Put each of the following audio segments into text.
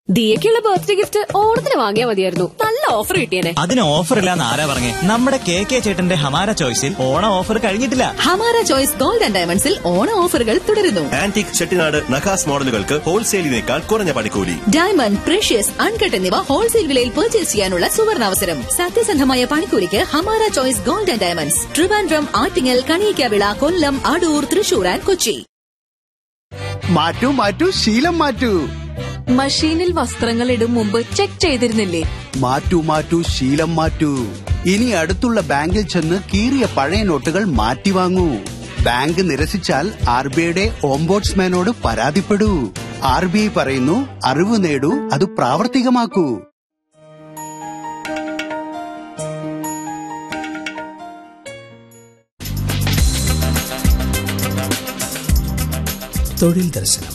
ദിയക്കുള്ള birthday gift ഓണത്തിന് വാങ്ങിയാ മതിയായിരുന്നു നല്ല ഓഫർ കിട്ടിയേനെ അതിന് ഓഫർ ഇല്ലാന്ന് ആരാ പറഞ്ഞേ നമ്മുടെ കെ കെ ചേട്ടന്റെ ഹമാര ചോയ്സിൽ ഓണം ഓഫർ കഴിഞ്ഞിട്ടില്ല ഹമാര ചോയ്സ് ഗോൾഡ് ആൻഡ് ഡയമണ്ട്സിൽ ഓണ ഓഫറുകൾ തുടരുന്നു ആന്റിക് ചെട്ടിനാട് നഖാസ് മോഡലുകൾക്ക് ഹോൾസെയിലിനേക്കാൾ കുറഞ്ഞ പണിക്കൂലി ഡയമണ്ട് പ്രഷ്യസ് അൺകട്ട് എന്നിവ ഹോൾസെയിൽ വിലയിൽ പർച്ചേസ് ചെയ്യാനുള്ള സുവർണാവസരം സത്യസന്ധമായ പണിക്കൂലിക്ക് Hamara choice gold and diamonds Trivandrum Attingal Kaniyikkavila Kollam Adoor Thrissur and Kochi മാറ്റൂ മാറ്റൂ ശീലം മാറ്റൂ മഷീനിൽ വസ്ത്രങ്ങൾ ഇടും മുമ്പ് ചെക്ക് ചെയ്തിരുന്നില്ലേ മാറ്റൂ മാറ്റൂ ശീലം മാറ്റൂ ഇനി അടുത്തുള്ള ബാങ്കിൽ ചെന്ന് കീറിയ പഴയ നോട്ടുകൾ മാറ്റി വാങ്ങൂ ബാങ്ക് നിരസിച്ചാൽ ആർ ബി ഐയുടെ ഓംബോട്സ്മാനോട് പരാതിപ്പെടൂ ആർ ബി ഐ പറയുന്നു അറിവ് നേടൂ അത് പ്രാവർത്തികമാക്കൂ തൊഴിൽ ദർശനം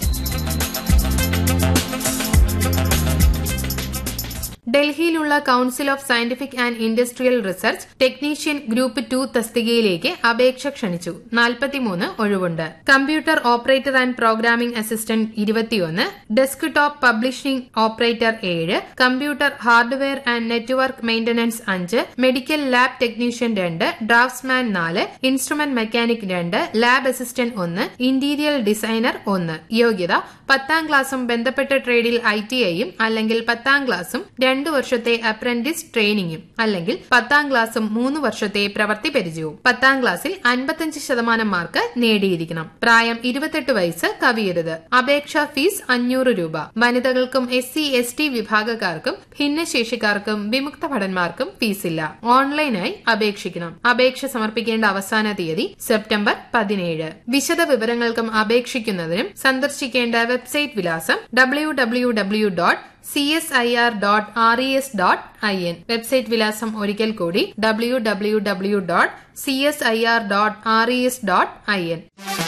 ഡൽഹിയിലുള്ള council of scientific and industrial research technician group two തസ്തികയിലേക്ക് അപേക്ഷ ക്ഷണിച്ചു നാൽപ്പത്തിമൂന്ന് ഒഴിവുണ്ട് computer operator and programming assistant ഇരുപത്തിയൊന്ന് ഡെസ്ക് ടോപ്പ് പബ്ലിഷിംഗ് ഓപ്പറേറ്റർ ഏഴ് computer hardware and network maintenance അഞ്ച് മെഡിക്കൽ ലാബ് ടെക്നീഷ്യൻ രണ്ട് ഡ്രാഫ്റ്റ്സ്മാൻ നാല് ഇൻസ്ട്രുമെന്റ് മെക്കാനിക് രണ്ട് ലാബ് അസിസ്റ്റന്റ് ഒന്ന് ഇന്റീരിയർ ഡിസൈനർ ഒന്ന് യോഗ്യത പത്താം ക്ലാസും ബന്ധപ്പെട്ട ട്രേഡിൽ ഐ ടി ഐയും അല്ലെങ്കിൽ പത്താം ക്ലാസും രണ്ടു വർഷത്തെ അപ്രന്റീസ് ട്രെയിനിങ്ങും അല്ലെങ്കിൽ പത്താം ക്ലാസും മൂന്ന് വർഷത്തെ പ്രവൃത്തി പരിചയവും പത്താം ക്ലാസ്സിൽ അൻപത്തഞ്ച് ശതമാനം മാർക്ക് നേടിയിരിക്കണം പ്രായം ഇരുപത്തെട്ട് വയസ്സ് കവിയരുത് അപേക്ഷാ ഫീസ് അഞ്ഞൂറ് രൂപ വനിതകൾക്കും എസ് സി എസ് ടി വിഭാഗക്കാർക്കും ഭിന്നശേഷിക്കാർക്കും വിമുക്ത ഭടന്മാർക്കും ഫീസില്ല ഓൺലൈനായി അപേക്ഷിക്കണം അപേക്ഷ സമർപ്പിക്കേണ്ട അവസാന തീയതി സെപ്റ്റംബർ പതിനേഴ് വിശദ വിവരങ്ങൾക്കും അപേക്ഷിക്കുന്നതിനും സന്ദർശിക്കേണ്ട വെബ്സൈറ്റ് വിലാസം W W W dot C S I R dot R E S dot I N website വിലാസം ഒരിക്കൽ കൂടി W W W dot C S I R dot R E S dot I N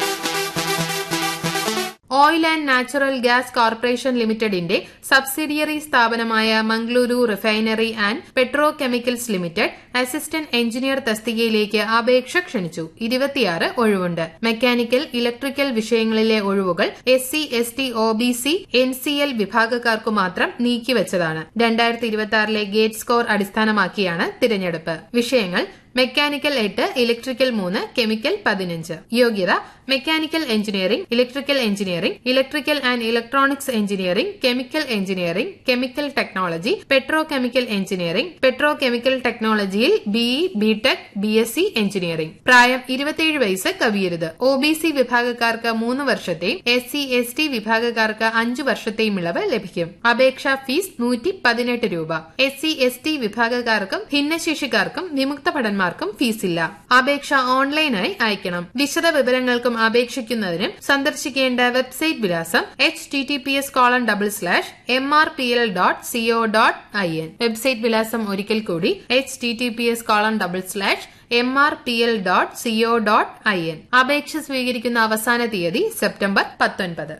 oil and natural gas corporation ലിമിറ്റഡിന്റെ subsidiary സ്ഥാപനമായ Mangaluru refinery and petro chemicals limited assistant engineer തസ്തികയിലേക്ക് അപേക്ഷ ക്ഷണിച്ചു ഇരുപത്തിയാറ് ഒഴിവുണ്ട് മെക്കാനിക്കൽ ഇലക്ട്രിക്കൽ വിഷയങ്ങളിലെ ഒഴിവുകൾ S C S T O B C N C L വിഭാഗക്കാർക്കു മാത്രം നീക്കിവച്ചതാണ് രണ്ടായിരത്തി ഇരുപത്തി ആറിലെ ഗേറ്റ് സ്കോർ അടിസ്ഥാനമാക്കിയാണ് തിരഞ്ഞെടുപ്പ് വിഷയങ്ങൾ മെക്കാനിക്കൽ എട്ട് ഇലക്ട്രിക്കൽ മൂന്ന് കെമിക്കൽ പതിനഞ്ച് യോഗ്യത mechanical engineering electrical engineering electrical and electronics engineering chemical engineering chemical technology petro chemical engineering petro chemical ടെക്നോളജിയിൽ BE BTech B S C engineering പ്രായം ഇരുപത്തിയേഴ് വയസ്സ് കവിയരുത് ഒ ബി സി വിഭാഗക്കാർക്ക് മൂന്ന് വർഷത്തെയും എസ് സി എസ് ടി വിഭാഗക്കാർക്ക് അഞ്ചു വർഷത്തെയും ഇളവ് ലഭിക്കും അപേക്ഷാ ഫീസ് നൂറ്റി പതിനെട്ട് രൂപ എസ് സി എസ് ടി വിഭാഗക്കാർക്കും ഭിന്നശേഷിക്കാർക്കും വിമുക്ത ഭടന്മാർക്കും ഫീസില്ല അപേക്ഷ ഓൺലൈനായി അയക്കണം വിശദ വിവരങ്ങൾക്കും അപേക്ഷിക്കുന്നതിനും സന്ദർശിക്കേണ്ട വെബ്സൈറ്റ് വിലാസം H T T P S colon double slash M R P L dot C O dot I N website വിലാസം ഒരിക്കൽ കൂടി H T T P S colon double slash M R P L dot C O dot I N അപേക്ഷ സ്വീകരിക്കുന്ന അവസാന തീയതി September പത്തൊൻപത്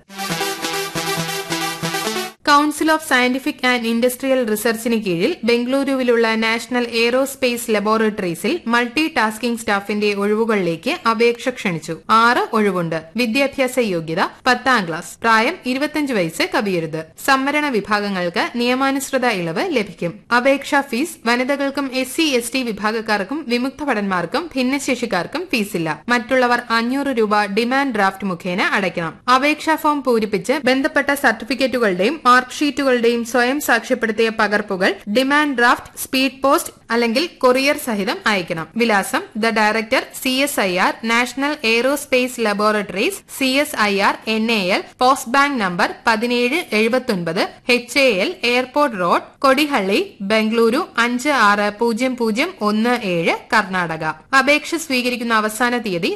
council of scientific and industrial റിസർച്ചിന് കീഴിൽ ബംഗളൂരുവിലുള്ള നാഷണൽ എയ്റോസ്പേസ് ലബോറട്ടറീസിൽ മൾട്ടി ടാസ്കിംഗ് സ്റ്റാഫിന്റെ ഒഴിവുകളിലേക്ക് അപേക്ഷ ക്ഷണിച്ചു ആറ് ഒഴിവുണ്ട് വിദ്യാഭ്യാസ യോഗ്യത പത്താം ക്ലാസ് പ്രായം ഇരുപത്തിയഞ്ച് വയസ്സ് കവിയരുത് സംവരണ വിഭാഗങ്ങൾക്ക് നിയമാനുസൃത ഇളവ് ലഭിക്കും അപേക്ഷാ ഫീസ് വനിതകൾക്കും എസ് സി എസ് ടി വിഭാഗക്കാർക്കും വിമുക്ത ഭടന്മാർക്കും ഭിന്നശേഷിക്കാർക്കും ഫീസില്ല മറ്റുള്ളവർ അഞ്ഞൂറ് രൂപ ഡിമാൻഡ് ഡ്രാഫ്റ്റ് മുഖേന അടയ്ക്കണം അപേക്ഷാ ഫോം പൂരിപ്പിച്ച് ബന്ധപ്പെട്ട സർട്ടിഫിക്കറ്റുകളുടെയും മാർക്ക് ഷീറ്റുകളുടെയും സ്വയം സാക്ഷ്യപ്പെടുത്തിയ പകർപ്പുകൾ ഡിമാൻഡ് ഡ്രാഫ്റ്റ് സ്പീഡ് പോസ്റ്റ് അല്ലെങ്കിൽ കൊറിയർ സഹിതം അയക്കണം വിലാസം the director C S I R national aerospace laboratories C S I R N A L post bank number പതിനേഴ് എഴുപത്തൊൻപത് H A L airport road Kodihalli Bengaluru അഞ്ച് ആറ് പൂജ്യം പൂജ്യം ഒന്ന് ഏഴ് കർണാടക അപേക്ഷ സ്വീകരിക്കുന്ന അവസാന തീയതി